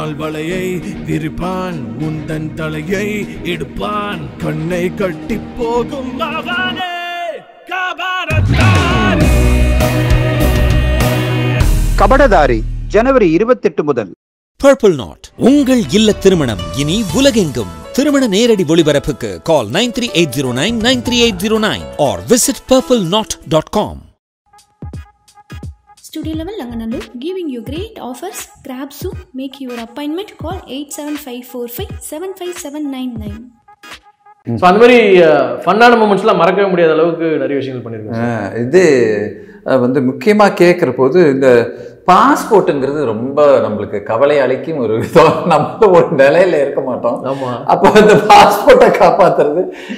பின்னால் வலையை விரிப்பான் உந்தன் தலையை எடுப்பான் கண்ணை கட்டி போகும் அவனே காபாரத்தான் கபடதாரி ஜனவரி இருபத்தெட்டு முதல் பர்பிள் நாட் உங்கள் இல்ல திருமணம் இனி உலகெங்கும் திருமண நேரடி ஒளிபரப்புக்கு call nine three eight zero nine nine three eight zero nine or visit purple knot dot com Studio level Langanallur giving you great offers. Grab soon. Make your appointment. Call 87545 75799. So அந்த மாதிரி ஃபன்னான மூமெண்ட்ஸ்லாம் மறக்கவே முடியாத அளவுக்கு நிறைய விஷயங்கள் பண்ணியிருக்கேன் ஆஹ் இது அஹ், வந்து முக்கியமாக கேட்குற போது இந்த பாஸ்போர்ட்டுங்கிறது ரொம்ப நம்மளுக்கு கவலை அளிக்கும் ஒரு விதம் நம்ம ஒரு நிலையில இருக்க மாட்டோம் ஆமா அப்போ இந்த பாஸ்போர்ட்டை காப்பாத்துறது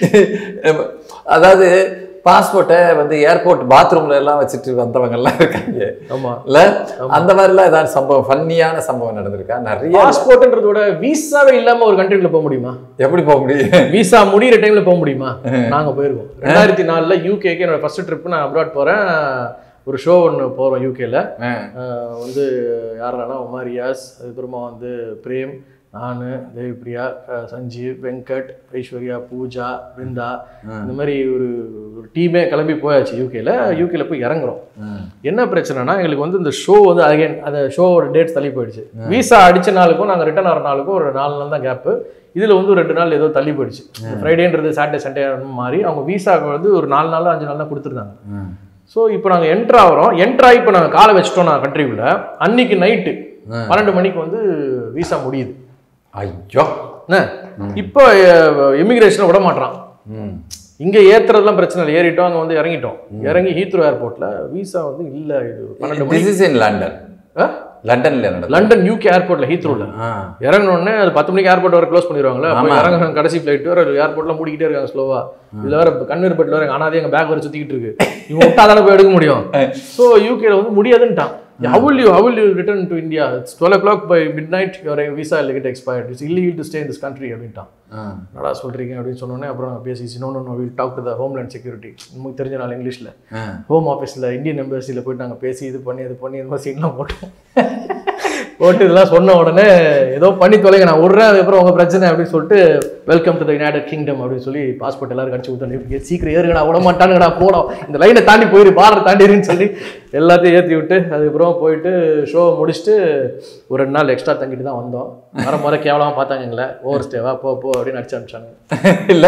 அதாவது பாஸ்போர்ட்டை வந்து ஏர்போர்ட் பாத்ரூம்ல எல்லாம் வச்சுட்டு வந்தவங்க எல்லாம் இருக்காங்க ஆமா இல்ல அந்த மாதிரிலாம் ஏதாவது சம்பவம் ஃபன்னியான சம்பவம் நடந்திருக்கா நிறைய பாஸ்போர்ட்ன்றத விட விசாவே இல்லாம ஒரு கண்ட்ரிக்குள்ள போக முடியுமா எப்படி போக முடியும் விசா முடியிற டைம்ல போக முடியுமா நாங்க போயிருக்கோம் ரெண்டாயிரத்தி நாலுல யூகேக்கு என்னோட ஃபர்ஸ்ட் ட்ரிப் நான் அப்ராட் போறேன் ஒரு ஷோ ஒன்று போகிறோம் யூகேல வந்து யாரெல்லாம் உமார் ரியாஸ் அதுக்கப்புறமா வந்து பிரேம் நான் தேவிப்ரியா அஹ் சஞ்சீவ் வெங்கட் ஐஸ்வர்யா பூஜா பிருந்தா இந்த மாதிரி ஒரு ஒரு டீமே கிளம்பி போயாச்சு யூகேல யூகேல போய் இறங்குறோம் என்ன பிரச்சனைனா எங்களுக்கு வந்து இந்த ஷோ வந்து அகைன் அந்த ஷோவோட டேட்ஸ் தள்ளி போயிடுச்சு விசா அடிச்ச நாளுக்கும் நாங்கள் ரிட்டர்ன் ஆகிற நாளுக்கும் ஒரு நாலு நாள் தான் கேப்பு இதில் வந்து ஒரு ரெண்டு நாள் ஏதோ தள்ளி போயிடுச்சு ஃப்ரைடேன்றது சாட்டர்டே சண்டே மாறி அவங்க விசாவுக்கு வந்து ஒரு நாலு நாள் அஞ்சு நாள் தான் கொடுத்துருந்தாங்க ஸோ இப்போ நாங்கள் என்ட்ரு ஆகிறோம் என்ட்ரு ஆகி இப்போ நாங்கள் காலை வச்சிட்டோம் நான் கண்ட்ரிக்குள்ள அன்னைக்கு நைட்டு பன்னெண்டு மணிக்கு வந்து விசா முடியுது ஐயோ என்ன இப்போ இமிகிரேஷனை விட மாட்றான் ம் இங்கே ஏத்துறதுலாம் பிரச்சனை இல்லை ஏறிட்டோம் அங்கே வந்து இறங்கிட்டோம் இறங்கி ஹீத்ரோ ஏர்போர்ட்டில் விசா வந்து இல்லை இது பன்னெண்டு மணி திஸ் இஸ் இன் லண்டன் ஆ? லண்டன்ல நடந்தது லண்டன் யூகே ஏர்போர்ட்டில் ஹீத்ரோவில் ஆ. இறங்கின உடனே அது பத்து மணிக்கு ஏர்போர்ட் வர க்ளோஸ் பண்ணிடுவாங்களா அப்போ ஆமா. இறங்குறாங்க கடைசி ஃப்ளைட் வர ஏர்போர்ட்லாம் மூடிக்கிட்டே இருக்காங்க ஸ்லோவா இதுல வேற கண்ணீர் பெட்டில் வர அனாதே எங்க பேக் வர சுத்திக்கிட்டு இருக்கு இவன் விட்டா தானே போய் எடுக்க முடியும் ஸோ யூகேல வந்து முடியாதுன்ட்டான் how will you how will you return to India it's 12 o'clock by midnight your visa will get expired it's illegal to stay in this country அப்படின்ட்டான் என்னடா சொல்றீங்க அப்படின்னு சொன்னோடனே அப்புறம் நான் பேசி no no no will talk to the homeland security நமக்கு தெரிஞ்ச நாள் இங்கிலீஷ்ல ஹோம் ஆஃபீஸில் இந்தியன் எம்பசியில் போயிட்டு நாங்கள் பேசி இது பண்ணி இது பண்ணி இது மாதிரி சீன்லாம் போட்டோம் போட்டு இதெல்லாம் சொன்ன உடனே ஏதோ பண்ணி தொலைங்க நான் விட்றேன் அதுக்கப்புறம் உங்கள் பிரச்சனை அப்படின்னு சொல்லிட்டு welcome to the United Kingdom அப்படின்னு சொல்லி பாஸ்போர்ட் எல்லாரும் கடிச்சு கொடுத்தோம் சீக்கிரம் ஏறுங்கடா விட மாட்டானுங்கடா போனோம் இந்த லைனை தாண்டி போயிரு பார்டர் தாண்டிருன்னு சொல்லி எல்லாத்தையும் ஏற்றி விட்டு அதுக்கப்புறம் போயிட்டு ஷோ முடிச்சுட்டு ஒரு ரெண்டு நாள் எக்ஸ்ட்ரா தங்கிட்டு தான் வந்தோம் வர முறை கேவலமாக பார்த்தாங்க எங்களை ஓவர் ஸ்டேவா போ போ அப்படின்னு அடிச்சு அனுப்பிச்சாங்க இல்ல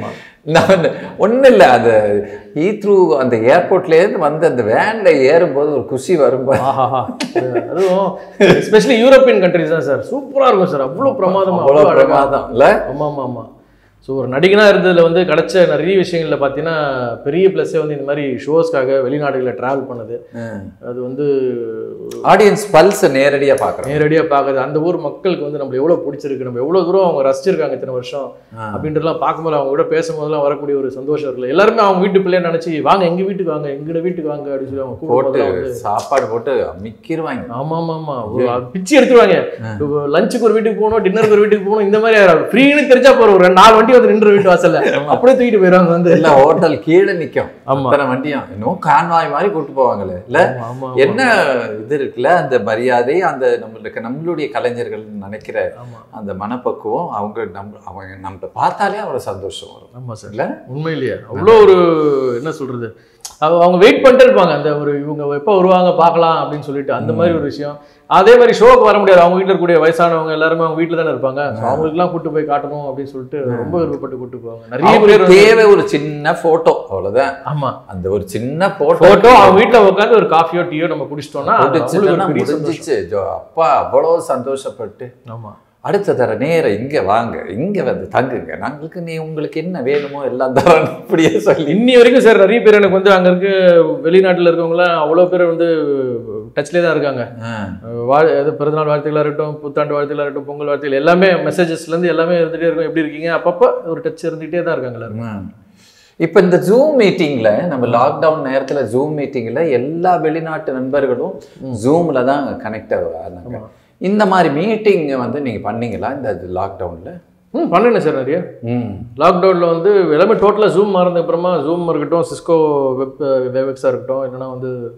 நான் ஒன்றும் இல்லை அந்த ஈத்ரூ அந்த ஏர்போர்ட்லேருந்து வந்து அந்த வேன்ல ஏறும்போது ஒரு குஷி வரும்போது ஆஹாஹா அதுவும் எஸ்பெஷலி யூரோப்பியன் கண்ட்ரிஸ் தான் சார் சூப்பரா இருக்கும் சார் அவ்வளோ பிரமாதமா அவ்வளோ அவ்வளோ அழகா பிரமாதம் இல்ல ஆமா ஆமா ஆமா ஸோ ஒரு நடிகனா இருந்ததுல வந்து கிடைச்ச நிறைய விஷயங்கள்ல பார்த்தீங்கன்னா பெரிய ப்ளஸ்ஸே வந்து இந்த மாதிரி ஷோஸ்க்காக வெளிநாடுகளில் ட்ராவல் பண்ணது அது வந்து ஆடியன்ஸ் பல்ஸ் நேரடியா பார்க்குறோம் நேரடியாக பார்க்குறது அந்த ஊர் மக்களுக்கு வந்து நம்ம எவ்வளோ பிடிச்சிருக்கு நம்ம எவ்வளோ தூரம் அவங்க ரசிச்சிருக்காங்க இத்தனை வருஷம் அப்படின்றலாம் பார்க்கும்போது அவங்க கூட பேசும்போதெல்லாம் வரக்கூடிய ஒரு சந்தோஷம் இருக்குல்ல எல்லாருமே அவங்க வீட்டு பிள்ளைய நினச்சி வாங்க எங்க வீட்டுக்கு வாங்க எங்கட வீட்டுக்கு வாங்க அப்படின்னு சொல்லி அவங்க போட்டு கூப்பிட்டு வந்து சாப்பாடு போட்டு மிக்கிருவாங்க ஆமா ஆமா ஆமா ஒரு பிச்சு எடுத்துருவாங்க லஞ்சுக்கு ஒரு வீட்டுக்கு போகணும் டின்னருக்கு ஒரு வீட்டுக்கு போகணும் இந்த மாதிரி ஃப்ரீன்னு தெரிஞ்சா போற ஒரு நாலு வண்டி வந்து நின்று வீட்டு வாசல்ல அப்படியே தூக்கிட்டு போயிடுவாங்க வந்து இல்ல ஹோட்டல் கீழே நிக்கும் ஆமா. அத்தனை வண்டியும் இன்னும் கான்வாய் மாதிரி கூட்டு போவாங்களே இல்ல ஆமா, ஆமா, என்ன இது இருக்குல்ல அந்த மரியாதை அந்த நம்மளுக்கு நம்மளுடைய கலைஞர்கள் நினைக்கிற ஆமா. அந்த மனப்பக்குவம் அவங்க நம்ம அவங்க நம்ம பார்த்தாலே அவ்வளவு சந்தோஷம் வரும் ஆமா சார் இல்ல உண்மையிலேயே அவ்வளோ ஒரு என்ன சொல்றது அவ- அவங்க வெயிட் பண்ணிட்டு இருப்பாங்க அந்த ஒரு இவங்க எப்போ வருவாங்க பார்க்கலாம் அப்படின்னு சொல்லிட்டு அந்த மாதிரி ஒரு விஷயம் அதே மாதிரி ஷோக்கு வர முடியாது அவங்க வீட்டில் இருக்கக்கூடிய வயசானவங்க எல்லாருமே அவங்க வீட்டில் தானே இருப்பாங்க So அவங்களுக்குலாம் கூட்டு போய் காட்டணும் அப்படின்னு சொல்லிட்டு ரொம்ப விருப்பப்பட்டு கூட்டு போவாங்க நிறைய பேர் அவங்களுக்கு வந்து- தேவை ஒரு சின்ன போட்டோ அவ்வளவுதான் ஆமா அந்த ஒரு சின்ன போட்டோ போட்டோ அவங்க வீட்டில் உட்காந்து ஒரு காஃபியோ டீயோ நம்ம குடிச்சிட்டோம்னா அது அவங்களுக்கு ஒரு பெரிய சந்தோஷம். முடிஞ்சிச்சு ஜோ, அப்பா அவ்வளவு சந்தோஷப்பட்டு ஆமா அடுத்த தர நேரம் இங்க வாங்க இங்க வந்து தங்குங்க நாங்களுக்கு நீ உங்களுக்கு என்ன வேணுமோ எல்லாம் தரோம் இப்படியே சொல்லி இன்னி வரைக்கும் சார் நிறைய பேர் எனக்கு வந்து அங்க இருக்க வெளிநாட்டுல இருக்கவங்களாம் அவ்வளோ பேர் வந்து டச்லேயே தான் இருக்காங்க ஆ. வாழ் எது பிறந்தநாள் வாழ்த்துக்களாக இருக்கட்டும் புத்தாண்டு வாழ்த்துக்களாக இருக்கட்டும் பொங்கல் வாழ்த்துக்கள் எல்லாமே மெசேஜஸ்லேருந்து எல்லாமே இருந்துகிட்டே இருக்கும் எப்படி இருக்கீங்க அப்பப்போ ஒரு டச் இருந்துகிட்டே தான் இருக்காங்க எல்லாரும் ம். இப்ப இந்த ஜூம் மீட்டிங்ல நம்ம லாக்டவுன் நேரத்துல ஜூம் மீட்டிங்ல எல்லா வெளிநாட்டு நண்பர்களும் ஜூம்ல தான் கனெக்ட் ஆனாங்க இந்த மாதிரி மீட்டிங் வந்து நீங்க பண்ணீங்களா இந்த லாக்டவுன்ல ம் பண்ணினேன் சார் நிறைய ம் லாக்டவுனில் வந்து எல்லாமே டோட்டலாக ஜூம் மாறின அப்புறமா ஜூம் இருக்கட்டும் சிஸ்கோ வெப் வெப்எக்ஸாக இருக்கட்டும் இல்லைன்னா வந்து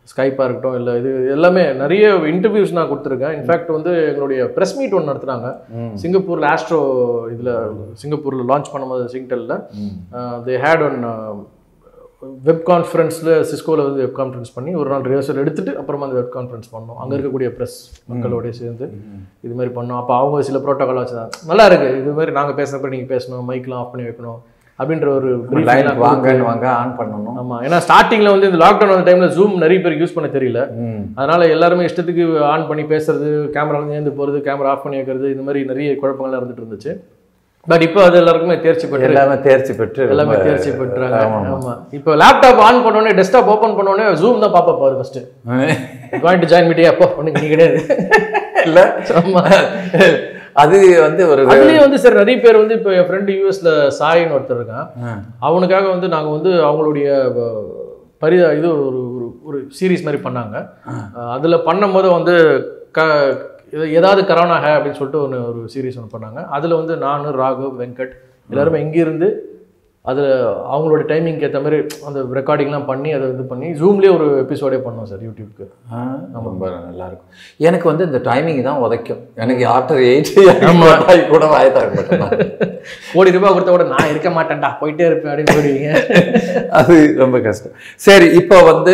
ஸ்கைப்பாக இருக்கட்டும் இல்லை இது எல்லாமே நிறைய இன்டர்வியூஸ் நான் கொடுத்துருக்கேன் இன்ஃபேக்ட் வந்து எங்களுடைய ப்ரெஸ் மீட் ஒன்று நடத்துனாங்க சிங்கப்பூரில் ஆஸ்ட்ரோ இதில் சிங்கப்பூரில் லான்ச் பண்ணும்போது சிங்டலில் தே ஹேட் ஒன் வெப் கான்ஃபரன்ஸில் சிஸ்கோவில் வந்து வெப் கான்ஃபரன்ஸ் பண்ணி ஒரு நாள் ரிஹர்சல் எடுத்துட்டு அப்புறமா அந்த வெப் கான்ஃபரன்ஸ் பண்ணோம் அங்கே இருக்கக்கூடிய ப்ரெஸ் மக்களோடய சேர்ந்து இது மாதிரி பண்ணோம் அப்போ அவங்க சில ப்ரோட்டோகால் வச்சுருந்தாங்க நல்லா இருக்கு இது மாதிரி நாங்கள் பேசுகிறப்ப நீங்கள் பேசணும் மைக்லாம் ஆஃப் பண்ணி வைக்கணும் அப்படின்ற ஒரு brief லைன் எல்லாம் வாங்கன்னு வாங்க ஆன் பண்ணணும் ஆமா ஏன்னா ஸ்டார்டிங்ல வந்து இந்த லாக்டவுன் வந்த டைம்ல ஜூம் நிறைய பேர் யூஸ் பண்ண தெரியல ம். அதனால எல்லாருமே இஷ்டத்துக்கு ஆன் பண்ணி பேசுறது கேமரா ஏந்து போறது கேமரா ஆஃப் பண்ணி வைக்கிறது இந்த மாதிரி நிறைய குழப்பங்கள்லாம் இருந்துட்டு இருந்துச்சு பட் இப்போ அது எல்லாருக்குமே தேர்ச்சி பெற்று எல்லாமே தேர்ச்சி பெற்று எல்லாமே ரொம்ப- தேர்ச்சி பெற்றாங்க ஆமா, ஆமா. ஆமா இப்போ லேப்டாப் ஆன் பண்ணோடனே டெஸ்க்டாப் ஓப்பன் பண்ணோடனே ஜூம் தான் பாப்பா பாரு ஃபர்ஸ்ட் கோயிங் டு ஜாயின் மீட்டியா அப்போ ஒண்ணு நீ கிடையாது இல்ல ஆமா அது வந்து ஒரு அதுலயும் வந்து சார் நிறைய பேர் வந்து இப்போ என் ஃப்ரெண்டு யூஎஸ்ல சாயின்னு ஒருத்தர் இருக்கான் ஆ. அவனுக்காக வந்து நாங்கள் வந்து அவங்களுடைய அஹ், பரி இது ஒரு ஒரு ஒரு சீரீஸ் மாதிரி பண்ணாங்க அஹ், அதுல பண்ணும்போது வந்து க இது- ஏதாவது கரோனா ஹே அப்படின்னு சொல்லிட்டு ஒன்று ஒரு சீரீஸ் ஒன்று பண்ணாங்க அதுல வந்து நான் ராகவ் வெங்கட் எல்லாருமே இங்கிருந்து அதில் அவங்களோட டைமிங்க்கு ஏற்ற மாதிரி அந்த ரெக்கார்டிங்லாம் பண்ணி அதை இது பண்ணி ஜூம்லேயே ஒரு எபிசோடே பண்ணோம் சார் யூடியூப்க்கு ஆ, ரொம்ப நல்லா இருக்கும் எனக்கு வந்து இந்த டைமிங் தான் உதைக்கும் எனக்கு ஆஃப்டர் எயிட் கூட வாய தர மாட்டேன் கோடி ரூபாய் கொடுத்த கூட நான் இருக்க மாட்டேன்டா போயிட்டே இருப்பேன் அப்படின்னு சொல்லுவீங்க அது ரொம்ப கஷ்டம் சரி இப்போ வந்து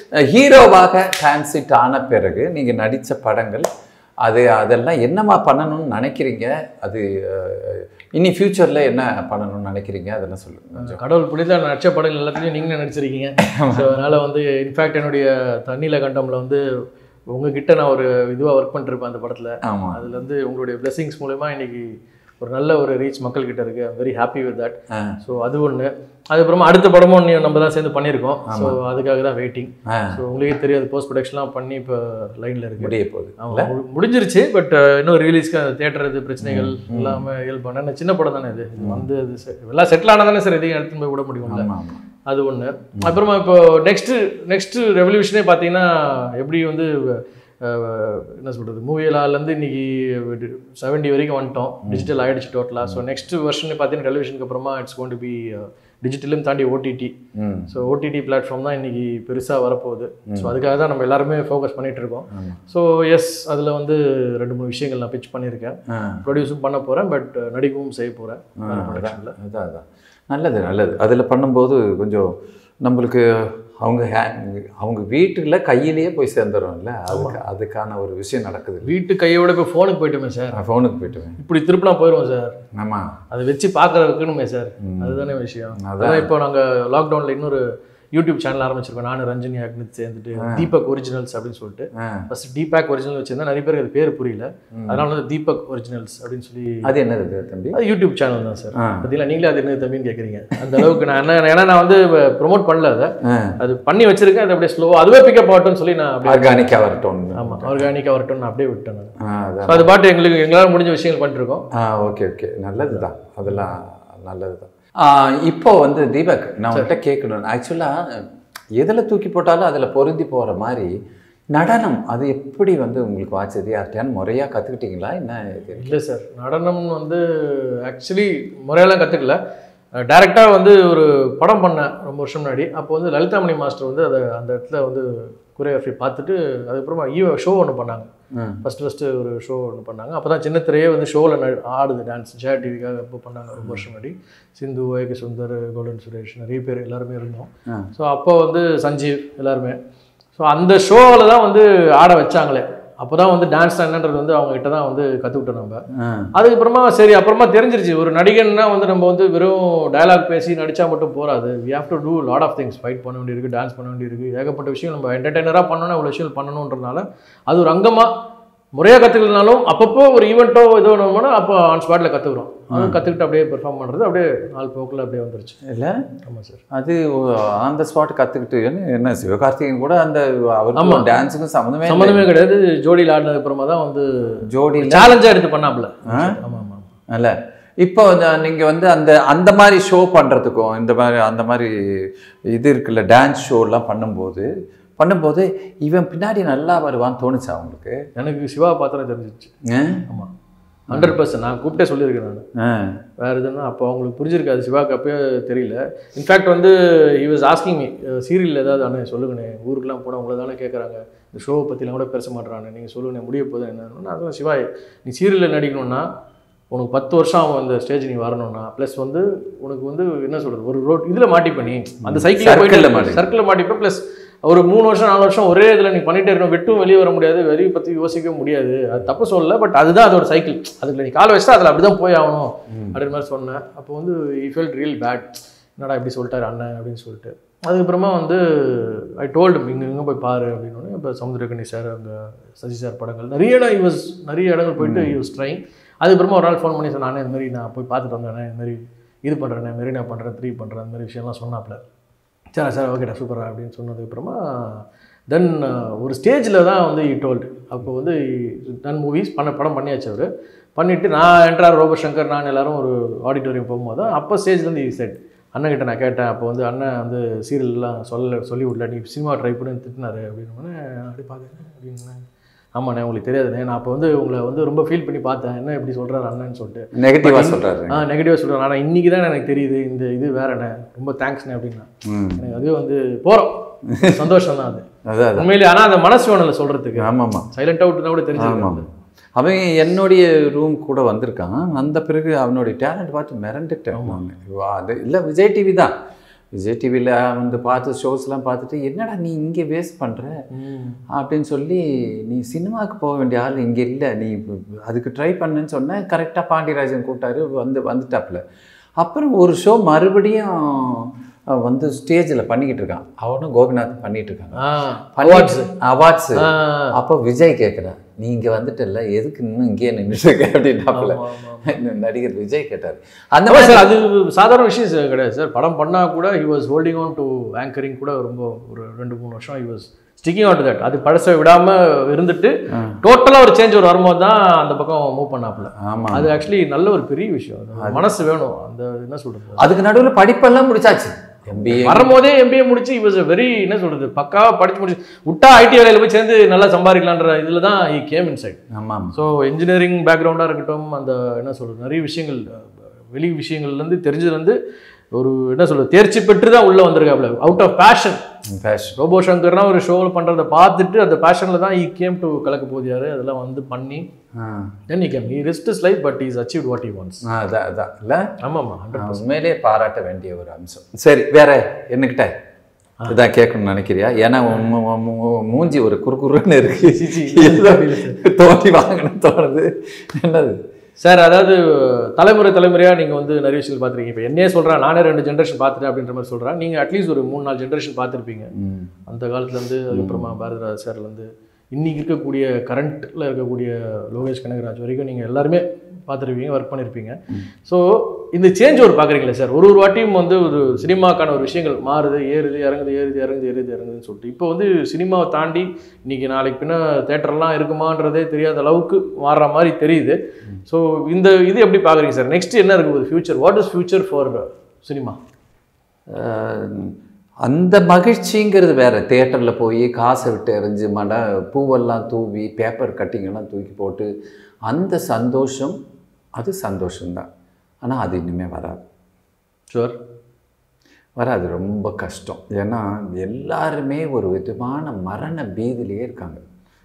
ஹீரோவாக டிரான்சிட் ஆன பிறகு நீங்க நடிச்ச படங்கள் அது அதெல்லாம் என்னமா பண்ணணும்னு நினைக்கிறீங்க அது அஹ், இனி ஃபியூச்சர்ல என்ன பண்ணணும்னு நினைக்கிறீங்க அதெல்லாம் சொல்லுங்க கொஞ்சம் கடவுள் புனித நடிச்ச படங்கள் எல்லாத்துலையும் நீங்களும் நடிச்சிருக்கீங்க ஸோ அதனால் வந்து இன்ஃபேக்ட் என்னுடைய தண்ணியில கண்டம்ல வந்து உங்ககிட்ட நான் ஒரு இதுவாக ஒர்க் பண்ணிருப்பேன் அந்த படத்தில் ஆமா அதில் வந்து உங்களுடைய blessings மூலயமா இன்னைக்கு ஒரு நல்ல ஒரு ரீச் மக்கள்கிட்ட இருக்கு வெரி ஹாப்பி வித் தட் ஆ. ஸோ அது ஒன்று அதுக்கப்புறமா அடுத்த படமும் நீ நம்ம தான் சேர்ந்து பண்ணியிருக்கோம் ஸோ அதுக்காக தான் வெயிட்டிங் ஆ. ஸோ உங்களுக்கே தெரியாது போஸ்ட் ப்ரொடக்ஷன்லாம் பண்ணி இப்போ லைனில் இருக்கு முடிய போகுது ஆமா, மு- முடிஞ்சிருச்சு பட் இன்னும் ரிலீஸ்க்கு தேட்டர் இது பிரச்சனைகள் எல்லாமே இயல்பான ஏன்னா சின்ன படம் தானே இது இது வந்து அது se- எல்லாம் செட்டில் ஆனால் தானே சார் இதையும் எடுத்துன்னு போய் விட முடியும்ல ஆமா ஆமா அது ஒன்று அப்புறமா இப்போ நெக்ஸ்ட் நெக்ஸ்ட் ரெவல்யூஷனே பார்த்தீங்கன்னா எப்படி வந்து அஹ், என்ன சொல்கிறது மூவியிலேருந்து இன்னைக்கு செவன்டி வரைக்கும் வந்துட்டோம் டிஜிட்டல் ஆயிடுச்சு டோட்டலாக ஸோ நெக்ஸ்ட் வெர்ஷன் பார்த்தீங்கன்னா டெலிவிஷனுக்கு அப்புறமா இட்ஸ் கோன் டு பி டிஜிட்டலும் தாண்டி ஓடிடி ம் ஸோ ஓடிடி பிளாட்ஃபார்ம் தான் இன்னைக்கு பெருசாக வரப்போகுது ஸோ அதுக்காக தான் நம்ம எல்லாருமே ஃபோக்கஸ் பண்ணிட்டு இருக்கோம் ஸோ எஸ் அதில் வந்து ரெண்டு மூணு விஷயங்கள் நான் பிச் பண்ணியிருக்கேன் ஆ. ப்ரொடியூஸும் பண்ண போகிறேன் பட் நடிக்கவும் செய்ய போகிறேன் ஆ, அதான் அதான் அதான் நல்லது நல்லது அதில் பண்ணும்போது கொஞ்சம் நம்மளுக்கு அவங்க ஹே- அவங்க வீட்டுல கையிலேயே போய் சேர்ந்துடும்ல அதுக்கு அதுக்கான ஒரு விஷயம் நடக்குது வீட்டு கையோட இப்போ ஃபோனுக்கு போயிட்டோமே சார் நான் ஃபோனுக்கு போயிட்டுவேன் இப்படி திருப்பினா போயிடுவோம் சார் ஆமா அதை வச்சு பார்க்குற வைக்கணுமே சார் அதுதானே விஷயம் அதான் இப்போ நாங்கள் லாக்டவுனில் இன்னொரு யூடியூப் சேனல் ஆரம்பிச்சிருக்கோம் நானும் ரஞ்சனி அக்னித் சேர்ந்துட்டு தீபக் ஒரிஜினல்ஸ் அப்படின்னு சொல்லிட்டு ஆ. ஃபர்ஸ்ட் தீபக் ஒரிஜினல் வச்சிருந்தா நிறைய பேருக்கு அது பேர் புரியல அதனால வந்து தீபக் ஒரிஜினல்ஸ் அப்படின்னு சொல்லி அது என்னது தம்பி அது யூடியூப் சேனல் தான் சார் ஆ. பார்த்தீங்களா நீங்களே அது என்ன தம்பின்னு கேட்குறீங்க அந்த அளவுக்கு நான் என்ன ஏன்னா நான் வந்து ப்ரோமோட் பண்ணல அதை ஆ. அது பண்ணி வச்சிருக்கேன் அது அப்படியே ஸ்லோவாக அதுவே பிக்கப் ஆகட்டும்னு சொல்லி நான் அப்படியே ஆர்கானிக்காக வரட்டும் ஆமாம் ஆர்கானிக்காக வரட்டும் நான் அப்படியே விட்டேன் நான் ஆ அதான் So அது பாட்டு எங்களுக்கு எங்களால் முடிஞ்ச விஷயங்கள் பண்ணிருக்கோம் ஆ ஓகே ஓகே நல்லது தான் அதெல்லாம் நல்லது தான் இப்போ வந்து தீபக் நான் உங்கள்கிட்ட கேட்கணும் ஆக்சுவலாக எதில் தூக்கி போட்டாலும் அதில் பொருந்தி போகிற மாதிரி நடனம் அது எப்படி வந்து உங்களுக்கு வாச்சது யார்கிட்டயான்னு முறையாக கற்றுக்கிட்டீங்களா என்ன இது இல்லை சார் நடனம் வந்து ஆக்சுவலி முறையெல்லாம் கற்றுக்கல டேரெக்டாக வந்து ஒரு படம் பண்ணேன் ரொம்ப வருஷம் முன்னாடி அப்போ வந்து லலிதாமணி மாஸ்டர் வந்து அதை அந்த இடத்துல வந்து கொரியோகிராஃபி பார்த்துட்டு அதுக்கப்புறமா ஈவ ஷோ ஒன்று பண்ணாங்க ம். ஃபஸ்ட்டு ஃபஸ்ட்டு ஒரு ஷோ ஒன்று பண்ணாங்க அப்போ தான் சின்ன திரையே வந்து ஷோவில் ஆடுது டான்ஸ் ஜெயா டிவிக்காக அப்போ பண்ணாங்க ரொம்ப வருஷம் முன்னாடி சிந்து ஏகே சுந்தர் கோல்டன் சுரேஷ் நிறைய பேர் எல்லாருமே இருந்தோம் ஆ. ஸோ அப்போ வந்து சஞ்சீவ் எல்லாருமே ஸோ அந்த ஷோவில் தான் வந்து ஆட வச்சாங்களே அப்போ தான் வந்து டான்ஸ் என்னன்றது வந்து அவங்க கிட்ட தான் வந்து கற்றுக்கிட்டோம் நம்ம ஆ அதுக்கப்புறமா சரி அப்புறமா தெரிஞ்சிருச்சு ஒரு நடிகன்னா வந்து நம்ம வந்து வெறும் டயலாக் பேசி நடிச்சா மட்டும் போறாது we have to do lot of things fight பண்ண வேண்டியிருக்கு டான்ஸ் பண்ண வேண்டியிருக்கு ஏகப்பட்ட விஷயம் நம்ம என்டர்டைனராக பண்ணணும் அவ்வளோ விஷயம் பண்ணணுன்றதுனால அது ஒரு அங்கமா முறையாக கற்றுக்கலனாலும் அப்பப்போ ஒரு ஈவெண்ட்டோ ஏதோ ஒன்று அப்போ ஆன் ஸ்பாட்டில் கற்றுக்குறோம் அதுவும் கற்றுக்கிட்டு அப்படியே பெர்ஃபார்ம் பண்ணுறது அப்படியே நாள் போக்கில் அப்படியே வந்துருச்சு இல்லை ஆமாம் சார் அது அந்த ஸ்பாட் கற்றுக்கிட்டு என்ன சிவகார்த்திகேயன் கூட அந்த ஆமா. அவருக்கும் டான்ஸுக்கும் சம்மந்தமே இல்லை. சம்மந்தமே கிடையாது ஜோடியில் ஆடினது அப்புறமா தான் வந்து ஜோடியில் சேலஞ்சாக எடுத்து பண்ணாப்புல ஆமாம் ஆமாம் அல்ல இப்போ இந்த- நீங்க வந்து அந்த அந்த மாதிரி ஷோ பண்றதுக்கும் இந்த மாதிரி அந்த மாதிரி இது இருக்குல்ல டான்ஸ் ஷோலாம் பண்ணும்போது பண்ணும்போது இவன் பின்னாடி நல்லா வருவான்னு தோணுச்சா உங்களுக்கு எனக்கு சிவா பாத்திரம் தெரிஞ்சிச்சு ஆ? ஆமாம் ஹண்ட்ரட் பர்சன்ட் நான் கூப்பிட்டே சொல்லியிருக்கேன் நான் ஆ. வேற எதுனா அப்போ அவங்களுக்கு புரிஞ்சிருக்காது சிவாக்கு அப்பயே தெரியல இன்ஃபேக்ட் வந்து he was asking me serial ஏதாவது அண்ணே சொல்லுங்கண்ணே ஊருக்குலாம் போனால் உங்களை தானே கேட்குறாங்க இந்த ஷோவை பற்றிலாம் கூட பேச மாட்றானே நீங்கள் சொல்லுங்கண்ணே முடிய போதும் என்ன அதான் சிவா நீ சீரியலில் நடிக்கணும்னா உனக்கு பத்து வருஷம் ஆகும் அந்த ஸ்டேஜ் நீ வரணும்னா ப்ளஸ் வந்து உனக்கு வந்து என்ன சொல்கிறது ஒரு ரோட் இதில் மாட்டிப்ப நீ அந்த Circle ல சைக்கிளில் மாட்டிப்ப. சர்க்கிளில் மாட்டிப்ப ப்ளஸ் ஒரு மூணு வருஷம் நாலு வருஷம் ஒரே இதில் நீ பண்ணிட்டே இருக்கணும் வெட்டும் வெளியே வர முடியாது வெளியே பற்றி யோசிக்க முடியாது அது தப்பு சொல்லல பட் அதுதான் அதோட சைக்கிள் அதுல நீ கால் வச்சா அதில் அப்படி தான் போய் ஆகணும் அப்படின்ற மாதிரி சொன்னேன் அப்போ வந்து ஈ ஃபெல்ட் ரியல் பேட் என்னடா இப்படி சொல்லிட்டாரு அண்ணன் அப்படின்னு சொல்லிட்டு அதுக்கப்புறமா வந்து ஐ டோல்டு இங்கே இங்கே போய் பாரு அப்படின்னு இப்போ சமுத்திரக்கணி சார் அங்கே சசி சார் படங்கள் நிறைய இடம் யூஸ் நிறைய இடங்கள் போயிட்டு யூஸ் ட்ரைங் அதுக்கப்புறமா ஒரு நாள் ஃபோன் பண்ணி சொன்னானே இந்த மாதிரி நான் போய் பார்த்துட்டு வந்தேனே இந்த மாதிரி இது பண்ணுறேன் இந்த மாதிரி நான் பண்ணுறேன் த்ரீ பண்ணுறேன் அந்த மாதிரி விஷயம்லாம் சொன்னாப்ல சரி சார் ஓகேடா சூப்பரா அப்படின்னு சொன்னதுக்கப்புறமா தென் ஒரு ஸ்டேஜில் தான் வந்து இ டோல்டு அப்போ வந்து டன் மூவிஸ் பண்ண படம் பண்ணியாச்சு அவர் பண்ணிவிட்டு நான் என்ட்ரார் ரோபோ சங்கர் நான் எல்லாரும் ஒரு ஆடிட்டோரியம் போகும்போது தான் அப்போ ஸ்டேஜ்லேருந்து செட் அண்ணன்கிட்ட நான் கேட்டேன் அப்போ வந்து அண்ணன் வந்து சீரியல்லாம் சொல்ல சொல்லி விடல நீ சினிமா ட்ரை பண்ணி திட்டினாரு அப்படின்னு அப்படி பார்க்குறேன் அப்படின்னு ஆமாண்ணே உங்களுக்கு தெரியாதுண்ணே நான் அப்போ வந்து உங்களை வந்து ரொம்ப ஃபீல் பண்ணி பார்த்தேன் என்ன இப்படி சொல்கிறாரு அண்ணன்னு சொல்லிட்டு நெகட்டிவா But in- சொல்றாரு ஆ நெகட்டிவாக சொல்கிறேன் ஆனால் இன்றைக்கி தான் எனக்கு தெரியுது இந்த இது வேறண்ணே ரொம்ப தேங்க்ஸ்ண்ணே அப்படின்னா ம். எனக்கு அதுவே வந்து போகிறோம் சந்தோஷம் தான் அது அதான் அதான் உண்மையிலே ஆனால் அந்த மனசு வேணும்ல சொல்கிறதுக்கு ஆமாமா சைலண்ட் அவுட்னா கூட ஆமாம் தெரிஞ்சுக்கலாம் அவன் என்னுடைய ரூம் கூட வந்திருக்கான் அந்த பிறகு அவனுடைய டேலண்ட் பார்த்து மிரண்டுட்டேன் நான். வா, அது இல்லை விஜய் டிவி தான் விஜய் டிவியில் வந்து பார்த்து ஷோஸ்லாம் பார்த்துட்டு என்னடா நீ இங்கே வேஸ்ட் பண்ணுற அப்படின்னு சொல்லி நீ சினிமாவுக்கு போக வேண்டிய ஆள் இங்கே இல்லை நீ அதுக்கு ட்ரை பண்ணுன்னு சொன்னேன் கரெக்டாக பாண்டியராஜன் கூப்பிட்டாரு வந்து வந்துட்டாப்புல அப்புறம் ஒரு ஷோ மறுபடியும் அஹ், வந்து ஸ்டேஜில் பண்ணிக்கிட்டு இருக்கான் அவனும் கோபிநாத் பண்ணிட்டு இருக்காங்க ஆ அவார்ட்ஸ் அவார்ட்ஸ் ஆ. அப்போ விஜய் கேட்குறேன் நீ இங்கே வந்துட்டல எதுக்கு இன்னும் இங்கேயே நின்றுட்டு இருக்க அப்படின்னாப்புல நடிகர் விஜய் கேட்டார் அந்த ஆமா மாதிரி சார் அது சாதாரண விஷயம் சார் கிடையாது சார் படம் பண்ணால் கூட he was holding on to anchoring கூட ரொம்ப ஒரு ரெண்டு மூணு வருஷம் he was sticking on to that அது பழசை விடாம இருந்துட்டு டோட்டலாக ஒரு சேஞ்ச் ஒரு வரும்போது தான் அந்த பக்கம் மூவ் பண்ணாப்புல ஆமா அது ஆக்சுவலி நல்ல ஒரு பெரிய விஷயம் அது மனசு வேணும் அந்த என்ன சொல்றது அதுக்கு நடுவில் படிப்பெல்லாம் முடிச்சாச்சு எம்பிஏ வரும்போதே எம்பிஏ முடிச்சு இவஸ் வெரி என்ன சொல்றது பக்காவா படிச்சு முடிச்சு விட்டா ஐடி வேலையில போய் சேர்ந்து நல்லா சம்பாதிக்கலான்ற இதுல தான் ஈ கேம் இன்சைட் ஆமாம் ஸோ இன்ஜினியரிங் பேக்ரவுண்டாக இருக்கட்டும் அந்த என்ன சொல்றது நிறைய விஷயங்கள் அஹ், வெளி விஷயங்கள்லேருந்து தெரிஞ்சதுலேருந்து ஒரு என்ன சொல்றது தேர்ச்சி பெற்று தான் உள்ளே வந்திருக்காப்ல out of passion fashion robo சங்கர்னா ஒரு ஷோவில் பண்ணுறதை பார்த்துட்டு அந்த பேஷனில் தான் ஈ கேம் டு கலக்க போதியாரு அதெல்லாம் வந்து பண்ணி then he came he rest is life but is achieve what he wants அதான் அதான் இல்லை ஆமாம்மா ஹண்ட்ரட் உண்மையிலேயே பாராட்ட வேண்டிய ஒரு அம்சம் சரி வேற என்னகிட்ட இதான் கேட்கணும்னு நினைக்கிறியா ஏன்னா உன் மூ- உன் மூ- மூஞ்சி ஒரு குறுகுறுன்னு இருக்கு தோண்டி வாங்கணும் தோணுது என்னது சார் அதாவது தலைமுறை தலைமுறையாக நீங்கள் வந்து நிறைய விஷயங்கள் பார்த்துருக்கீங்க இப்போ என்னையே சொல்கிறேன் நானே ரெண்டு ஜென்ரேஷன் பார்த்துட்டேன் அப்படின்ற மாதிரி சொல்கிறேன் நீங்கள் அட்லீஸ்ட் ஒரு மூணு நாலு ஜென்ரேஷன் பார்த்துருப்பீங்க ம். அந்த காலத்துலேருந்து அதுக்கப்புறமா பாரதிராஜ் சார்லேருந்து இன்னைக்கு இருக்கக்கூடிய கரண்ட்டில் இருக்கக்கூடிய லோகேஷ் கனகராஜ் வரைக்கும் நீங்கள் எல்லாருமே பார்த்துருப்பீங்க ஒர்க் பண்ணியிருப்பீங்க ஸோ இந்த சேஞ்ச் ஒரு பார்க்குறீங்களே சார் ஒரு ஒரு வாட்டியும் வந்து ஒரு சினிமாக்கான ஒரு விஷயங்கள் மாறுது ஏறுது இறங்குது ஏறுது இறங்குது ஏறுது இறங்குதுன்னு சொல்லிட்டு இப்போ வந்து சினிமாவை தாண்டி இன்னைக்கு நாளைக்கு பின்ன தேட்டர்லாம் இருக்குமான்றதே தெரியாத அளவுக்கு மாறுற மாதிரி தெரியுது ஸோ இந்த இது எப்படி பார்க்குறீங்க சார் நெக்ஸ்ட் என்ன இருக்கு போகுது future what is future for cinema ah, அந்த மகிழ்ச்சிங்கிறது வேற தேட்டரில் போய் காசை விட்டு எறிஞ்சு மட பூவெல்லாம் தூவி பேப்பர் கட்டிங்கெல்லாம் தூக்கி போட்டு அந்த சந்தோஷம் அது சந்தோஷம்தான் ஆனால் அது இனிமேல் வராது ஷுவர் வராது ரொம்ப கஷ்டம் ஏன்னா எல்லாருமே ஒரு விதமான மரண பீதியிலேயே இருக்காங்க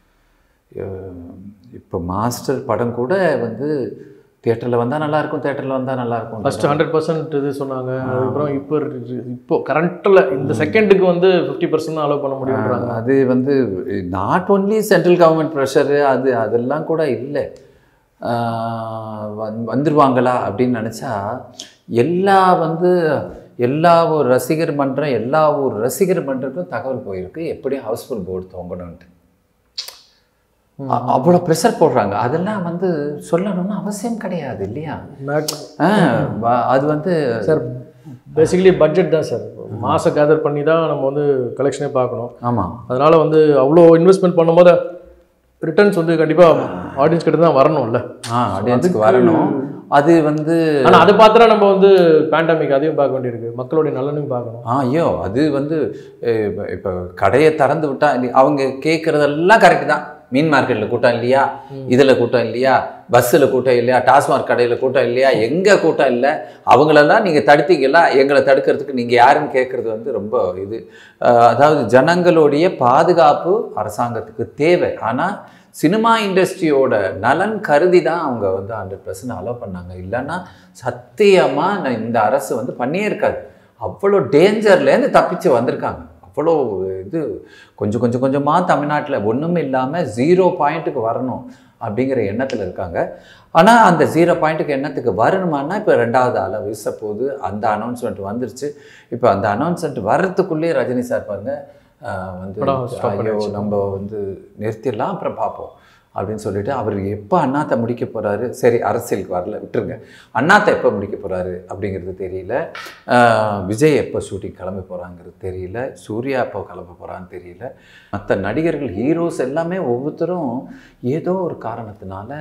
அஹ் இப்போ மாஸ்டர் படம் கூட வந்து தியேட்டரில் வந்தால் நல்லாயிருக்கும் தேட்டரில் வந்தால் நல்லாயிருக்கும் ஃபர்ஸ்ட் ஹண்ட்ரட் பர்சன்ட் இது சொன்னாங்க அதுக்கப்புறம் இப்போ இருக்கு- இப்போ கரண்ட்டில் இந்த செகண்டுக்கு வந்து ஃபிஃப்டி பர்சன்ட் அலோவ் பண்ண முடியுன்றாங்க அது வந்து not only central government pressure அது அதெல்லாம் கூட இல்லை வந்துருவாங்களா அப்படின்னு நினச்சா எல்லா வந்து எல்லா ஒரு ரசிகர் மன்றம் எல்லா ஒரு ரசிகர் மன்றத்துக்கும் தகவல் போயிருக்கு எப்படி ஹவுஸ்ஃபுல் போர்டு தொங்கணும்ன்ட்டு அ- அவ்வளோ ப்ரெஷர் போடுறாங்க அதெல்லாம் வந்து சொல்லணும்னு அவசியம் கிடையாது இல்லையா ஆ, வ- அது வந்து சார் பேசிக்கலி பட்ஜெட் தான் சார் மாதம் கேதர் பண்ணி தான் நம்ம வந்து கலெக்ஷனே பார்க்கணும் ஆமாம் அதனால வந்து அவ்வளோ இன்வெஸ்ட்மெண்ட் பண்ணும்போது ரிட்டர்ன்ஸ் வந்து கண்டிப்பாக ஆடியன்ஸ் கிட்ட தான் வரணும்ல ஆ ஆடியன்ஸுக்கு வரணும் அது வந்து ஆனால் அதை பார்த்துனா நம்ம வந்து பேண்டமிக் அதையும் பார்க்க வேண்டியிருக்கு மக்களுடைய நலனையும் பார்க்கணும் ஆ ஐயோ அது வந்து இப்போ இப்போ கடையை திறந்து விட்டா நீ- அவங்க கேட்குறதெல்லாம் கரெக்ட் தான் மீன் மார்க்கெட்டில் கூட்டம் இல்லையா இதில் கூட்டம் இல்லையா பஸ்ஸில் கூட்டம் இல்லையா டாஸ்மாக் கடையில் கூட்டம் இல்லையா எங்கே கூட்டம் இல்லை அவங்களெல்லாம் நீங்கள் தடுத்தீங்களா எங்களை தடுக்கிறதுக்கு நீங்கள் யாருன்னு கேட்குறது வந்து ரொம்ப இது அஹ், அதாவது ஜனங்களுடைய பாதுகாப்பு அரசாங்கத்துக்கு தேவை ஆனால் சினிமா இண்டஸ்ட்ரியோட நலன் கருதி தான் அவங்க வந்து ஹண்ட்ரட் பர்சன்ட் அலோவ் பண்ணாங்க இல்லைன்னா சத்தியமாக இந்த அரசு வந்து பண்ணியே இருக்காது அவ்வளோ டேஞ்சர்லேருந்து தப்பிச்சு வந்திருக்காங்க அவ்வளோ இது கொஞ்சம் கொஞ்சம் கொஞ்சமாக தமிழ்நாட்டில் ஒன்றும் இல்லாமல் ஜீரோ பாயிண்ட்டுக்கு வரணும் அப்படிங்கிற எண்ணத்தில் இருக்காங்க ஆனால் அந்த ஜீரோ பாயிண்ட்டுக்கு எண்ணத்துக்கு வரணுமானா இப்போ ரெண்டாவது அலை வீச போகுது அந்த அனௌன்ஸ்மெண்ட் வந்துருச்சு இப்போ அந்த அனௌன்ஸ்மெண்ட் வர்றதுக்குள்ளேயே ரஜினி சார் பாருங்க ஆஹ் வந்து படம் stop ஐயோ நம்ம வந்து நிறுத்திடலாம் அப்புறம் பார்ப்போம் அப்படின்னு சொல்லிட்டு அவர் எப்போ அண்ணாத்தை முடிக்க போறாரு சரி அரசியலுக்கு வரல விட்டுருங்க அண்ணாத்தை எப்போ முடிக்க போறாரு அப்படிங்கிறது தெரியல ஆஹ் விஜய் எப்போ ஷூட்டிங் கிளம்ப போறாங்கிறது தெரியல சூர்யா எப்போ கிளம்ப போறான்னு தெரியல மற்ற நடிகர்கள் ஹீரோஸ் எல்லாமே ஒவ்வொருத்தரும் ஏதோ ஒரு காரணத்தினால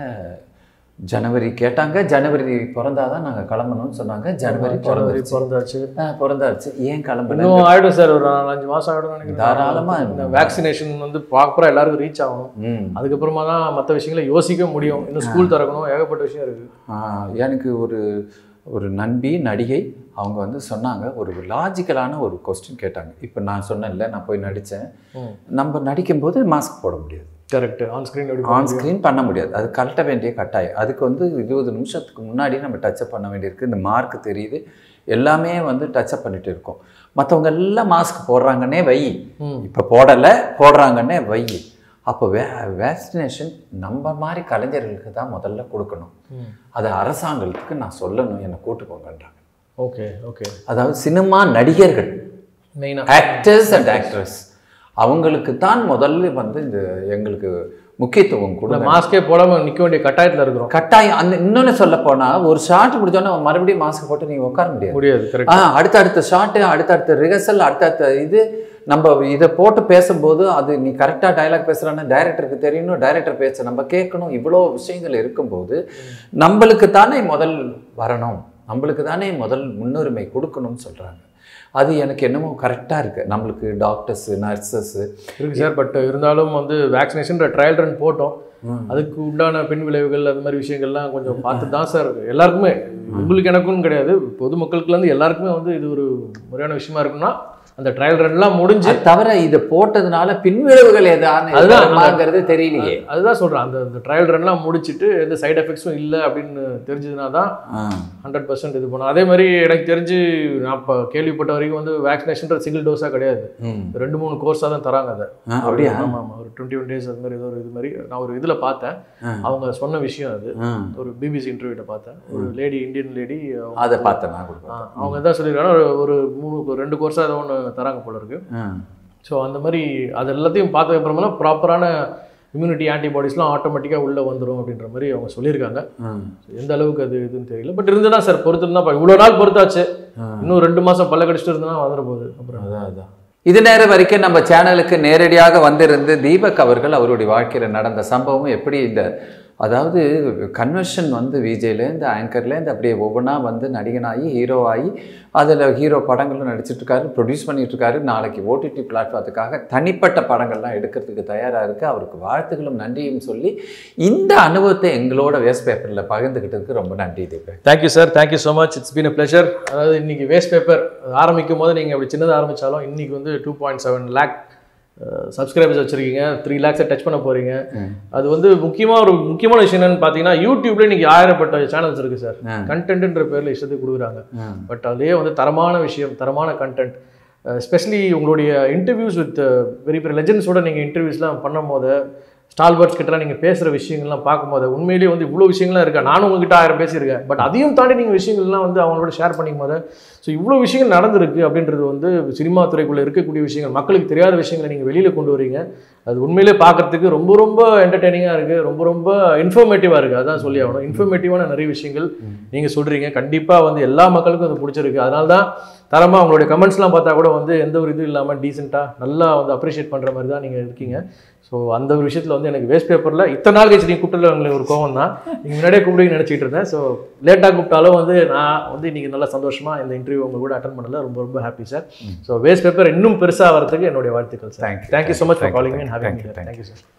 ஜனவரி கேட்டாங்க ஜனவரி பிறந்தாதான் நாங்கள் கிளம்பணும்னு சொன்னாங்க ஜனவரி ஜனவரி பிறந்துருச்சு பிறந்தாச்சு ஆஹ் பிறந்தாச்சு ஏன் கிளம்பல இன்னும் ஆயிடும் சார் ஒரு நாலஞ்சு மாசம் ஆயிடும் நினைக்கிறேன் தாராளமா. வேக்சினேஷன் வந்து ப்ராப்பரா எல்லாருக்கும் ரீச் ஆகணும் ம் அதுக்கப்புறமா தான் மற்ற விஷயங்களை யோசிக்க முடியும் இன்னும் ஸ்கூல் திறக்கணும் ஏகப்பட்ட விஷயம் இருக்கு ஆஹ் எனக்கு ஒரு ஒரு நண்பி நடிகை அவங்க வந்து சொன்னாங்க ஒரு லாஜிக்கலான ஒரு கொஸ்டின் கேட்டாங்க இப்போ நான் சொன்னேன்ல நான் போய் நடித்தேன் ம். நம்ம நடிக்கும்போது மாஸ்க் போட முடியாது கரெக்ட் ஆன் ஸ்கிரீன் எப்படி ஆன் ஸ்க்ரீன் பண்ண முடியாது அது கழட்ட வேண்டிய கட்டாயம் அதுக்கு வந்து இருபது நிமிஷத்துக்கு முன்னாடி நம்ம டச்சப் பண்ண வேண்டியிருக்கு இந்த மார்க் தெரியுது எல்லாமே வந்து டச்சப் பண்ணிட்டு இருக்கோம் மற்றவங்க எல்லாம் மாஸ்க் போடுறாங்கன்னே வை ம். இப்போ போடலை போடுறாங்கன்னே வை அப்போ வே வேக்சினேஷன் நம்ம மாதிரி கலைஞர்களுக்கு தான் முதல்ல கொடுக்கணும் ம். அது அரசாங்கத்துக்கு நான் சொல்லணும் என்னை கூட்டு போங்கன்றாங்க ஓகே ஓகே அதாவது சினிமா நடிகர்கள் மெயினா ஆக்டர்ஸ் அண்ட் ஆக்ட்ரஸ் அவங்களுக்கு தான் முதல்ல வந்து இந்த எங்களுக்கு முக்கியத்துவம் இந்த கொடுங்க மாஸ்கே போடாம நிக்க வேண்டிய கட்டாயத்துல இருக்கிறோம் கட்டாயம் அந்த இன்னொன்று சொல்ல போனா ஒரு ஷாட் முடிச்சோன்னா மறுபடியும் மாஸ்க் போட்டு நீங்க உட்கார முடியாது முடியாது ஆ கரெக்ட் அடுத்தடுத்த ஷாட்டு அடுத்தடுத்த ரிஹர்சல் அடுத்தடுத்த இது நம்ம இதை போட்டு பேசும்போது அது நீ கரெக்டாக டயலாக் பேசுகிறான்னு டைரக்டருக்கு தெரியணும் டைரக்டர் பேச நம்ம கேட்கணும் இவ்வளோ விஷயங்கள் இருக்கும்போது நம்மளுக்கு தானே முதல் வரணும் நம்மளுக்கு தானே முதல் முன்னுரிமை கொடுக்கணும்னு சொல்கிறாங்க அது எனக்கு என்னமோ கரெக்டாக இருக்குது நம்மளுக்கு டாக்டர்ஸு நர்சஸ்ஸு இருக்கு சார் பட் இருந்தாலும் வந்து வேக்சினேஷன் ட்ரையல் ரன் போட்டோம் அதுக்கு உண்டான பின் விளைவுகள் அது மாதிரி விஷயங்கள்லாம் கொஞ்சம் பார்த்து தான் சார் எல்லாருக்குமே உங்களுக்கு எனக்கும் கிடையாது பொதுமக்களுக்குல இருந்து எல்லாருக்குமே வந்து இது ஒரு முறையான விஷயமா இருக்குன்னா அந்த ட்ரையல் ரன்லாம் முடிஞ்சு அது தவிர இதை போட்டதுனால பின்விளைவுகள் ஏதாவது அதுதான் அதுதான்ங்கிறது தெரியலையே அதுதான் சொல்றேன் அந்த அந்த ட்ரையல் ரன்லாம் முடிச்சிட்டு எந்த சைடு எஃபெக்ட்ஸும் இல்லை அப்படின்னு தெரிஞ்சதுனா தான் ஆ ஹண்ட்ரட் பர்சன்ட் இது பண்ணும் அதே மாதிரி எனக்கு தெரிஞ்சு நான் இப்போ கேள்விப்பட்ட வரைக்கும் வந்து வேக்சினேஷன் சிங்கிள் டோஸாக கிடையாது ம் ரெண்டு மூணு கோர்ஸாக தான் தராங்க அதை ஆ, அப்படியா ஆமாம் ஆமாம் ஒரு டுவெண்ட்டி ஒன் டேஸ் அது மாதிரி ஏதோ ஒரு இது மாதிரி நான் ஒரு இதில் பார்த்தேன் ஆ. அவங்க சொன்ன விஷயம் அது ஆ ஒரு பிபிசி இன்டர்வியூட்ட பார்த்தேன் ஒரு லேடி இந்தியன் லேடி அதை பார்த்தேன் நான் கொடுப்பேன் அவங்க தான் சொல்லியிருக்காங்க ஒரு- ஒரு மூணு ஒரு ரெண்டு கோர்ஸாக ஏதோ ஒன்று தராங்க போல இருக்கு ஆ ஸோ அந்த மாதிரி அது எல்லாத்தையும் பார்த்ததுக்கு அப்புறமா ப்ராப்பரான இம்யூனிட்டி ஆன்டிபாடிஸ்லாம் ஆட்டோமேட்டிக்காக உள்ளே வந்துடும் அப்படின்ற மாதிரி அவங்க சொல்லியிருக்காங்க ஆ So, எந்த அளவுக்கு அது இதுன்னு தெரியல பட் இருந்துதான் சார் பொறுத்திருந்தா இவ்வளோ நாள் பொறுத்தாச்சு இன்னும் ரெண்டு மாதம் பல்ல கடிச்சிட்டு இருந்தா வந்துட போகுது அப்புறம் அதான் அதான் இது நேரம் வரைக்கும் நம்ம சேனலுக்கு நேரடியாக வந்திருந்து தீபக் அவர்கள் அவருடைய வாழ்க்கையில் நடந்த சம்பவம் எப்படி இந்த அதாவது கன்வர்ஷன் வந்து விஜேலேருந்து ஆங்கர்லேருந்து அப்படியே ஒவ்வொன்றா வந்து நடிகனாகி ஹீரோ ஆகி அதில் ஹீரோ படங்களும் நடிச்சிட்டு இருக்காரு ப்ரொடியூஸ் பண்ணிட்டு இருக்காரு நாளைக்கு ஓடிடி பிளாட்ஃபார்த்துக்காக தனிப்பட்ட படங்கள்லாம் எடுக்கிறதுக்கு தயாராக இருக்கு அவருக்கு வாழ்த்துக்களும் நன்றியும் சொல்லி இந்த அனுபவத்தை எங்களோட வேஸ்ட் பேப்பரில் பகிர்ந்துக்கிட்டதுக்கு ரொம்ப நன்றி Deepak thank you sir thank you so much it's been a pleasure அதாவது இன்னைக்கு வேஸ்ட் பேப்பர் ஆரம்பிக்கும் போது நீங்கள் அப்படி சின்னதாக ஆரம்பிச்சாலும் இன்னைக்கு வந்து two point seven lakh subscribers வச்சிருக்கீங்க த்ரீ லேக்ஸை டச் பண்ண போறீங்க அது வந்து முக்கியமாக ஒரு முக்கியமான விஷயம் என்னன்னு பார்த்தீங்கன்னா யூடியூப்ல இன்னைக்கு ஆயிரப்பட்ட சேனல்ஸ் இருக்கு சார் ம். கண்டென்ட்ன்ற பேரில் இஷ்டத்துக்கு கொடுக்குறாங்க ம். பட் அதுலேயே வந்து தரமான விஷயம் தரமான கண்டென்ட் ஸ்பெஷலி உங்களுடைய இன்டர்வியூஸ் வித் பெரிய பெரிய லெஜண்ட்ஸோட நீங்கள் இன்டர்வியூஸ்லாம் பண்ணும்போது ஸ்டால்பர்ட்ஸ் கிட்டலாம் நீங்கள் பேசுகிற விஷயங்கள்லாம் பார்க்கும்போது உண்மையிலேயே வந்து இவ்வளோ விஷயங்கள்லாம் இருக்கா நானும் உங்ககிட்ட ஆயிரம் பேசியிருக்கேன் பட் அதையும் தாண்டி நீங்கள் விஷயங்கள்லாம் வந்து அவங்களோட ஷேர் பண்ணிக்கும் போது ஸோ இவ்வளோ விஷயங்கள் நடந்திருக்கு அப்படின்றது வந்து சினிமா துறைக்குள்ளே இருக்கக்கூடிய விஷயங்கள் மக்களுக்கு தெரியாத விஷயங்களை நீங்கள் வெளியில் கொண்டு வரீங்க அது உண்மையிலே பார்க்கறதுக்கு ரொம்ப ரொம்ப என்டர்டெய்னிங்காக இருக்குது ரொம்ப ரொம்ப இன்ஃபர்மேட்டிவாக இருக்குது அதான் சொல்லி ஆகணும் இன்ஃபர்மேட்டிவான நிறைய விஷயங்கள் நீங்கள் சொல்கிறீங்க கண்டிப்பாக வந்து எல்லா மக்களுக்கும் அது பிடிச்சிருக்கு அதனால தான் தரமாக உங்களுடைய கமெண்ட்ஸ்லாம் பார்த்தா கூட வந்து எந்த ஒரு இது இல்லாமல் டீசெண்டாக நல்லா வந்து அப்ரிஷியேட் பண்ணுற மாதிரி தான் நீங்கள் இருக்கீங்க ஸோ அந்த ஒரு விஷயத்தில் வந்து எனக்கு வேஸ்ட் பேப்பரில் இத்தனை நாள் கழிச்சு நீங்கள் கூப்பிட்டல உங்களுக்கு ஒரு கோவம் தான் நீங்கள் முன்னாடியே கூப்பிடுவீங்கன்னு நினச்சிட்டு இருந்தேன் ஸோ லேட்டாக கூப்பிட்டாலும் வந்து நான் வந்து இன்னைக்கு நல்லா சந்தோஷமாக இந்த இன்டர்வியூ உங்க கூட அட்டன் பண்ணல ரொம்ப ரொம்ப happy sir so waste paper இன்னும் பெருசாக வரதுக்கு என்னுடைய வாழ்த்துக்கள் sir Thank you. Thank you so much for Thank you. Calling and Thank having you. Thank thank you sir